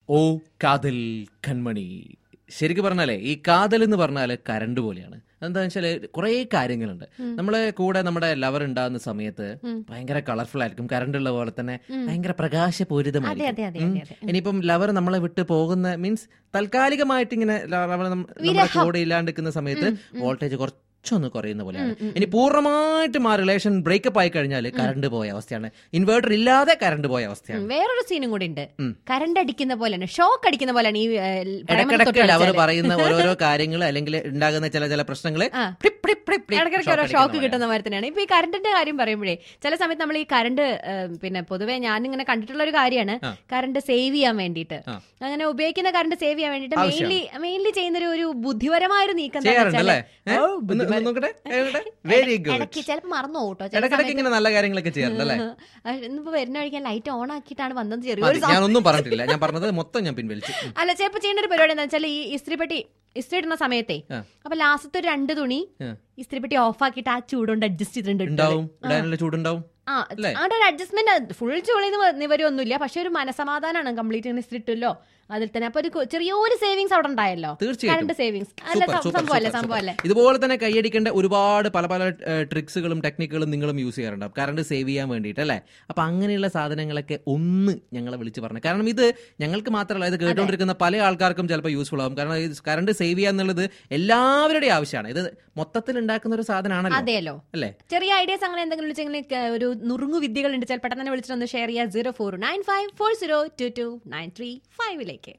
ഓ കാതൽ കൺമണി ശരിക്കും പറഞ്ഞാലേ ഈ കാതൽ എന്ന് പറഞ്ഞാല് കരണ്ട് പോലെയാണ് എന്താ വെച്ചാല് കുറെ കാര്യങ്ങളുണ്ട് നമ്മളെ കൂടെ നമ്മുടെ ലവർ ഉണ്ടാകുന്ന സമയത്ത് ഭയങ്കര കളർഫുൾ ആയിരിക്കും കറണ്ട് ഉള്ള പോലെ തന്നെ ഭയങ്കര അതെ, പ്രകാശപൂരിതമായിരിക്കും അതെ, അതെ, ഉം. അതെ. ഇനിയിപ്പം ലവർ നമ്മളെ വിട്ട് പോകുന്ന മീൻസ് താൽക്കാലികമായിട്ട് ഇങ്ങനെ ലവർ നമ്മുടെ കൂടെ ഇല്ലാണ്ടിരിക്കുന്ന സമയത്ത് വോൾട്ടേജ് കുറച്ചൊന്ന് കുറയുന്ന പോലെയാണ് ഇനി പൂർണ്ണമായിട്ടും ആ റിലേഷൻ ബ്രേക്കപ്പ് ആയി കഴിഞ്ഞാൽ കറണ്ട് പോയ അവസ്ഥയാണ് ഇൻവേർട്ടർ ഇല്ലാതെ കറണ്ട് പോയ അവസ്ഥയാണ് ഉം, വേറൊരു സീനും കൂടി ഉണ്ട് ഉം. കറണ്ട് അടിക്കുന്ന പോലെയാണ് ഷോക്ക് അടിക്കുന്ന പോലെയാണ് ഈ ഏ, പ്രേമത്തെ തൊട്ട് ഇടക്കിടക്ക് അവർ കളിച്ചാല്. പറയുന്ന ഓരോരോ കാര്യങ്ങൾ അല്ലെങ്കിൽ ഉണ്ടാകുന്ന ചില ചില പ്രശ്നങ്ങള് ആ. പ്ലിപ് പ്ലിപ് പ്ലിപ് പ്ലിപ് ഇടയ്ക്കിടയ്ക്ക് ഓരോ shock ഷോക്ക് അടിക്കുന്ന കിട്ടുന്ന മാതിരി തന്നെയാണ് ഇപ്പൊ ഈ കറണ്ടിന്റെ കാര്യം പറയുമ്പോഴേ ചില സമയത്ത് നമ്മൾ ഈ കറണ്ട് പിന്നെ പൊതുവെ ഞാൻ ഇങ്ങനെ കണ്ടിട്ടുള്ള ഒരു കാര്യമാണ് ആ. കറണ്ട് സേവ് ചെയ്യാൻ വേണ്ടിയിട്ട് ആ. അങ്ങനെ ഉപയോഗിക്കുന്ന കറണ്ട് സേവ് ചെയ്യാൻ വേണ്ടിയിട്ട് ആവശ്യമാണ്. മെയിൻലി മെയിൻലി ചെയ്യുന്ന ഒരു- ഒരു ബുദ്ധിപരമായ ഒരു നീക്കം എന്താന്ന് ചെയ്യാറുണ്ടല്ലേ വെച്ചാല്, ഓ, ബുദ്ധിപര- നോക്കട്ടെ വെരി ഗുഡ് ഇടയ്ക്ക് ചിലപ്പോ മറന്നു പോട്ടോ ചില ഇടക്കിടക്ക് ഇങ്ങനെ നല്ല കാര്യങ്ങളൊക്കെ ചെയ്യാറുണ്ടല്ലേ ഇന്നിപ്പോ വരുന്ന വഴിക്കാൻ ലൈറ്റ് ഓൺ ആക്കിയിട്ടാണ് വന്നത് മതി, ചെറിയൊരു ഞാൻ ഒന്നും പറഞ്ഞിട്ടില്ല ഞാൻ പറഞ്ഞത് മൊത്തം ഞാൻ പിൻവലിച്ചു ഉം. അല്ല ചിലപ്പോ ചെയ്യുന്ന ഒരു പരിപാടി എന്താ വെച്ചാൽ ഈ ഇസ്ത്രിപ്പെട്ടി ഇസ്ത്രി ഇടുന്ന സമയത്തെ ആ. അപ്പൊ ലാസ്റ്റത്തെ ഒരു രണ്ട് തുണി ആ. ഇസ്ത്രിപ്പെട്ടി ഓഫ് ആക്കിയിട്ട് ആ ചൂടുകൊണ്ട് അഡ്ജസ്റ്റ് ചെയ്തിട്ടുണ്ട് ഇട്ടത്. ഉണ്ടാവും ഇടാനുള്ള ചൂടുണ്ടാവും ആ അല്ലേ? അവിടെ ഒരു അഡ്ജസ്റ്റ്മെന്റ് ഫുൾ ചൂളിന്ന് നിവരൊന്നുമില്ല പക്ഷെ ഒരു മനസമാധാനമാണ് കംപ്ലീറ്റ് ഇസ്ത്രി ഇട്ടല്ലോ അതിൽ തന്നെ അപ്പൊ ഒരു കൊ- ചെറിയൊരു സേവിങ്സ് അവിടെ ഉണ്ടായല്ലോ തീർച്ചയായിട്ടും കറണ്ട് സേവിങ്സ് അല്ല സൂപ്പർ, സൂപ്പർ, സംഭവല്ലേ സൂപ്പർ, സംഭവല്ലേ സൂപ്പർ. ഇതുപോലെ തന്നെ കൈയടിക്കേണ്ട ഒരുപാട് പല പല ട്രിക്സുകളും ടെക്നിക്കുകളും നിങ്ങളും യൂസ് ചെയ്യാറുണ്ടാവും കറണ്ട് സേവ് ചെയ്യാൻ വേണ്ടിയിട്ട് അല്ലേ അപ്പൊ അങ്ങനെയുള്ള സാധനങ്ങളൊക്കെ ഒന്ന് ഞങ്ങളെ വിളിച്ച് പറഞ്ഞു കാരണം ഇത് ഞങ്ങൾക്ക് മാത്രമല്ല ഇത് കേട്ടുകൊണ്ടിരിക്കുന്ന പല ആൾക്കാർക്കും ചിലപ്പോൾ യൂസ്ഫുൾ ആവും കാരണം ഈ കറണ്ട് സേവ് ചെയ്യുക എന്നുള്ളത് എല്ലാവരുടെയും ആവശ്യമാണ് ഇത് മൊത്തത്തിൽ ഉണ്ടാക്കുന്ന ഒരു സാധനമാണല്ലോ അതെയല്ലോ അല്ലേ ചെറിയ ഐഡിയാസ് അങ്ങനെ എന്തെങ്കിലും വിളിച്ചെങ്കിൽ ഒരു നുറുങ്ങു വിദ്യകൾ ഉണ്ട് ചില പെട്ടെന്ന് തന്നെ വിളിച്ചിട്ട് ഒന്ന് ഷെയർ ചെയ്യുക zero four nine five four zero two two nine three ഫൈവിലേക്ക്